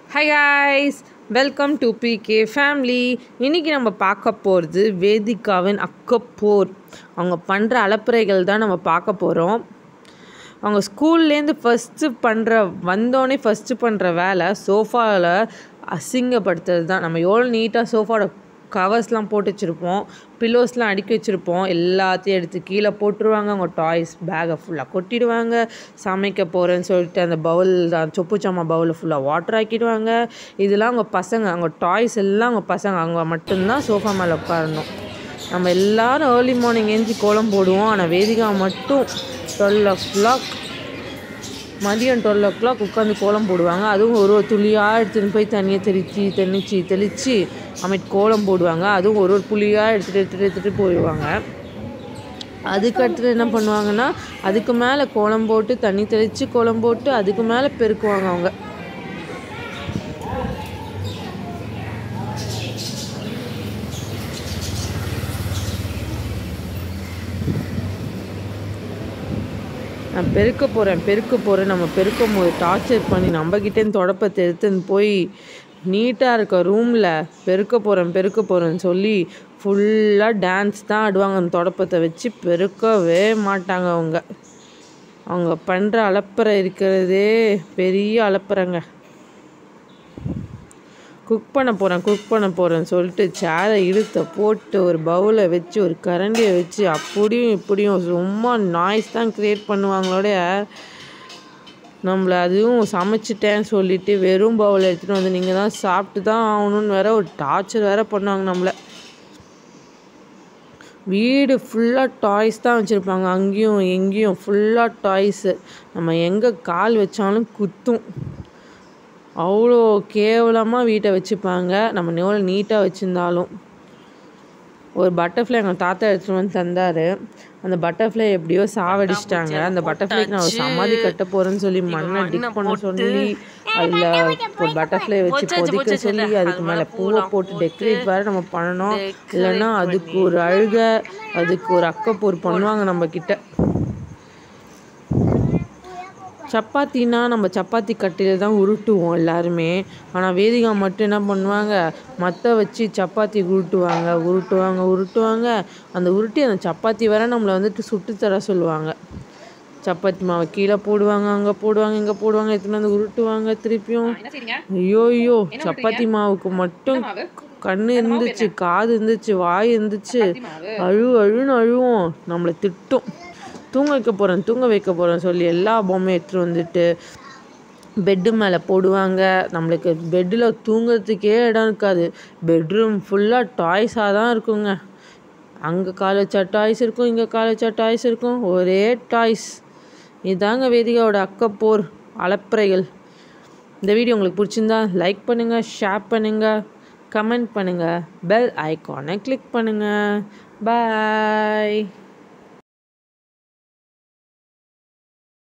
high guys welcome to PK family இன்றைக்கி நம்ம பார்க்க போகிறது வேதிகாவின் அக்கப்போர் அவங்க பண்ணுற அலப்பறைகள் தான் நம்ம பார்க்க போகிறோம் அவங்க ஸ்கூல்லேருந்து ஃபஸ்ட்டு பண்ணுற வந்தோடனே ஃபஸ்ட்டு பண்ணுற வேலை சோஃபாவில் அசிங்கப்படுத்துறது தான் நம்ம எவ்வளோ நீட்டாக சோஃபாவோட கவர்ஸ்லாம் போட்டு வச்சுருப்போம் பில்லோஸ்லாம் அடுக்கி வச்சுருப்போம் எல்லாத்தையும் எடுத்து கீழே போட்டுருவாங்க அவங்க டாய்ஸ் பேக்கை ஃபுல்லாக கொட்டிடுவாங்க சமைக்க போகிறேன்னு சொல்லிட்டு அந்த பவுல் சொப்பு சாமா பவுலை ஃபுல்லாக வாட்டர் ஆக்கிடுவாங்க இதெல்லாம் அவங்க பசங்க அவங்க டாய்ஸ் எல்லாம் அவங்க பசங்க அவங்க மட்டும்தான் சோஃபா மேலே உட்காரணும் நம்ம எல்லாரும் ஏர்லி மார்னிங் ஏஞ்சி கோலம் போடுவோம் ஆனால் வேதிகா மட்டும் டுவெல் ஓ கிளாக் மதியம் டுவெல் ஓ கிளாக் உட்காந்து கோலம் போடுவாங்க அதுவும் ஒரு ஒரு துளியாக எடுத்துகிட்டு போய் தண்ணியை தெளித்து தெளித்து தெளித்து அமிட் கோலம் போடுவாங்க அதுவும் ஒரு ஒரு புளியாக எடுத்துகிட்டு எடுத்துகிட்டு எடுத்துகிட்டு போயிடுவாங்க அதுக்கு அடுத்தது என்ன பண்ணுவாங்கன்னா அதுக்கு மேலே கோலம் போட்டு தண்ணி தெளித்து கோலம் போட்டு அதுக்கு மேலே பெருக்குவாங்க அவங்க நான் பெருக்க போகிறேன் பெருக்க போகிறேன் நம்ம பெருக்கும் போது டார்ச்சர் பண்ணி நம்மக்கிட்டேருந்து தொடப்பத்தை எடுத்துன்னு போய் நீட்டாக இருக்க ரூமில் பெருக்க போகிறேன் பெருக்க போகிறேன்னு சொல்லி ஃபுல்லாக டான்ஸ் தான் ஆடுவாங்க அந்த தொடப்பத்தை வச்சு பெருக்கவே மாட்டாங்க அவங்க அவங்க பண்ணுற அலப்பறை இருக்கிறதே பெரிய அலப்பறைங்க குக் பண்ண போகிறேன் குக் பண்ண போகிறேன்னு சொல்லிட்டு சேரை இழுத்த போட்டு ஒரு பவுலை வச்சு ஒரு கரண்டியை வச்சு அப்படியும் இப்படியும் சும்மா நாய்ஸ் தான் க்ரியேட் பண்ணுவாங்களோட நம்மளை அதுவும் சமைச்சிட்டேன்னு சொல்லிட்டு வெறும் பவுல் எடுத்துகிட்டு வந்து நீங்கள் தான் சாப்பிட்டு தான் ஆகணும்னு வேற ஒரு டார்ச்சர் வேற பண்ணுவாங்க நம்மளை வீடு ஃபுல்லாக டாய்ஸ் தான் வச்சுருப்பாங்க அங்கேயும் எங்கேயும் ஃபுல்லாக டாய்ஸு நம்ம எங்கே கால் வச்சாலும் குத்தும் அவ்வளோ கேவலமாக வீட்டை வச்சுப்பாங்க நம்ம எவ்வளோ நீட்டாக வச்சுருந்தாலும் ஒரு பட்டர்ஃப்ளை எங்கள் தாத்தா எடுத்துகிட்டு வந்து தந்தார் அந்த பட்டர்ஃப்ளை எப்படியோ சாவடிச்சிட்டாங்க அந்த பட்டர்ஃப்ளைக்கு நான் ஒரு சமாதி கட்ட போகிறேன்னு சொல்லி மண்ணை டிக் பண்ண சொல்லி அதில் ஒரு பட்டர்ஃப்ளை வச்சு பொதிக்க சொல்லி அதுக்கு மேலே பூவை போட்டு டெக்கரேட் வேறு நம்ம பண்ணணும் இல்லைன்னா அதுக்கு ஒரு அழுகை அதுக்கு ஒரு அக்கப்போர் பண்ணுவாங்க நம்ம கிட்ட சப்பாத்தினா நம்ம சப்பாத்தி கட்டையில் தான் உருட்டுவோம் எல்லாருமே ஆனால் வேதிகா மட்டும் என்ன பண்ணுவாங்க மற்ற வச்சு சப்பாத்தி உருட்டுவாங்க உருட்டுவாங்க உருட்டுவாங்க அந்த உருட்டி அந்த சப்பாத்தி வர நம்மளை வந்துட்டு சுட்டு தர சொல்லுவாங்க சப்பாத்தி மாவை கீழே போடுவாங்க அங்கே போடுவாங்க இங்கே போடுவாங்க எடுத்துன்னு வந்து உருட்டுவாங்க திருப்பியும் ஐயோ ஐயோ சப்பாத்தி மாவுக்கு மட்டும் கண்ணு இருந்துச்சு காது இருந்துச்சு வாய் இருந்துச்சு அழு அழுன்னு அழுவோம் நம்மளை திட்டும் தூங்க வைக்க போகிறேன் தூங்க வைக்க போகிறேன் சொல்லி எல்லா பொம்மையும் எடுத்துகிட்டு வந்துட்டு பெட்டு மேலே போடுவாங்க நம்மளுக்கு பெட்டில் தூங்குறதுக்கே இடம் இருக்காது பெட்ரூம் ஃபுல்லாக டாய்ஸாக தான் இருக்குங்க அங்கே கால் வச்சா டாய்ஸ் இருக்கும் இங்கே கால் வச்சா டாய்ஸ் இருக்கும் ஒரே டாய்ஸ் இதாங்க வேதிகாவோட அக்கப்போர் அலப்பறைகள் இந்த வீடியோ உங்களுக்கு பிடிச்சிருந்தா லைக் பண்ணுங்கள் ஷேர் பண்ணுங்கள் கமெண்ட் பண்ணுங்கள் பெல் ஐக்கானை கிளிக் பண்ணுங்கள் பாய்